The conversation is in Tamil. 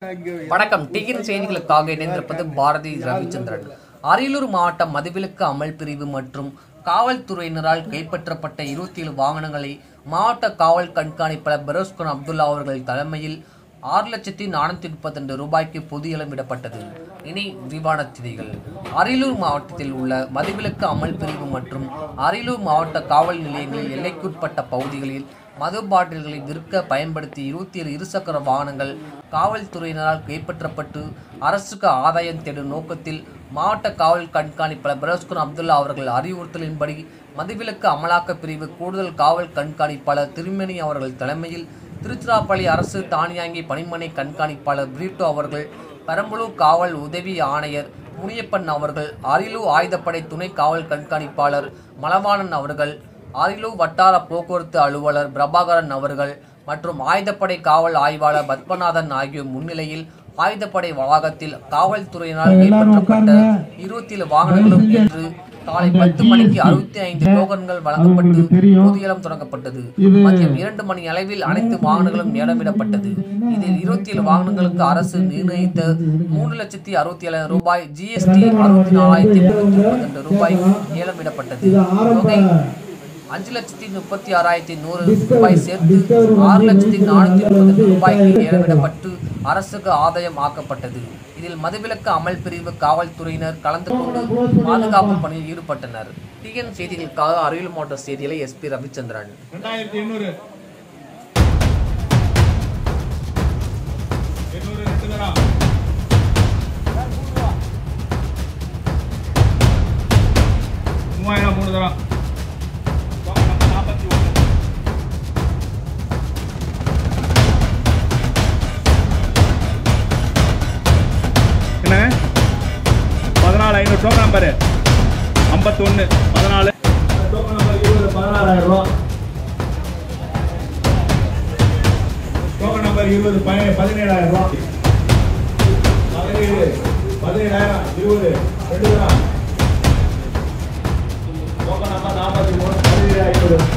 வணக்கம் டிகின் செய்திகளுக்காக இணைந்திருப்பது பாரதி ரவிச்சந்திரன் அரியலூர் மாவட்டம் மதுவிலக்கு அமல் பிரிவு மற்றும் காவல்துறையினரால் கைப்பற்றப்பட்ட இருபத்தி ஏழு வாகனங்களை மாவட்ட காவல் கண்காணிப்பாளர் பெரோஸ்கான் அப்துல்லா அவர்கள் தலைமையில் ஆறு லட்சத்தி நானூற்றி முப்பத்தி ரூபாய்க்கு பொதியலம் விடப்பட்டது இனி விரிவான செய்திகள் அரியலூர் மாவட்டத்தில் உள்ள மதுவிலக்கு அமல் பிரிவு மற்றும் அரியலூர் மாவட்ட காவல் நிலையங்களில் எல்லைக்குட்பட்ட பகுதிகளில் மது பாட்டில்களை விற்க பயன்படுத்தி இருபத்தி ஏழு இருசக்கர வாகனங்கள் காவல்துறையினரால் கைப்பற்றப்பட்டு அரசுக்கு ஆதாயம் தேடும் நோக்கத்தில் மாவட்ட காவல் கண்காணிப்பாளர் பிரஸ்குன் அப்துல்லா அவர்கள் அறிவுறுத்தலின்படி மதுவிலக்கு அமலாக்க பிரிவு கூடுதல் காவல் கண்காணிப்பாளர் திருமணி அவர்கள் தலைமையில் திருச்சிராப்பள்ளி அரசு தானியாங்கி பணிமனை கண்காணிப்பாளர் பிரீட்டோ அவர்கள் பெரம்பலூர் காவல் உதவி ஆணையர் முனியப்பன் அவர்கள் அரியலூர் ஆயுதப்படை துணை காவல் கண்காணிப்பாளர் மலவாணன் அவர்கள் அரியலூர் வட்டார போக்குவரத்து அலுவலர் பிரபாகரன் அவர்கள் மற்றும் ஆயுதப்படை காவல் ஆய்வாளர் பத்மநாதன் ஆகியோர் முன்னிலையில் ஆயுதப்படை வளாகத்தில் காவல்துறையினால் கைப்பற்றப்பட்ட இருபத்தி ஏழு வாகனங்களும் இன்று காலை பத்து மணிக்கு அறுபத்தி ஐந்து டோக்கன்கள் வழங்கப்பட்டு பொதுயலம் தொடங்கப்பட்டது மதியம் இரண்டு மணி அளவில் அனைத்து வாகனங்களும் ஏலமிடப்பட்டது இதில் இருபத்தி ஏழு வாகனங்களுக்கு அரசு நிர்ணயித்த மூணு லட்சத்தி அறுபத்தி ஏழாயிரம் ரூபாய் ஜிஎஸ்டி அறுபத்தி நாலாயிரத்தி முன்னூத்தி முப்பத்தி ரூபாய் ஏலமிடப்பட்டது தொகை அஞ்சு லட்சத்தி முப்பத்தி ஆறாயிரத்தி நூறு ரூபாய் சேர்த்து ஆறு லட்சத்தி நானூத்தி முப்பது ரூபாய்க்கு ஏலமிடப்பட்டு அரசுக்கு ஆதாயம் ஆக்கப்பட்டது இதில் மதுவிலக்கு அமல் பிரிவு காவல்துறையினர் கலந்து கொண்டு பாதுகாப்பு பணியில் ஈடுபட்டனர் டிஎன் செய்திகளுக்காக அரியல் மாவட்ட செய்திகளை எஸ்பி ரவிச்சந்திரன் ரெண்டாயிரத்தி எண்ணூறு எண்ணூறு ரெண்டு தரம் மூவாயிரம் மூணு தரம் நாற்பத்தி ஒன்று என்ன பதினாலு ஐநூறு டோக்கன் நம்பரு ஐம்பத்தொன்று பதினாலு டோக்கன் நம்பர் இருபது பதினாறாயிரம் ரூபா டோக்கன் நம்பர் இருபது பதி- பதினேழாயிரம் ரூபா பதினேழு பதினேழாயிரம் இருபது ரெண்டு தரம் டோக்கன் நம்பர் நாற்பத்தி மூணு பதினேழு ஐநூறு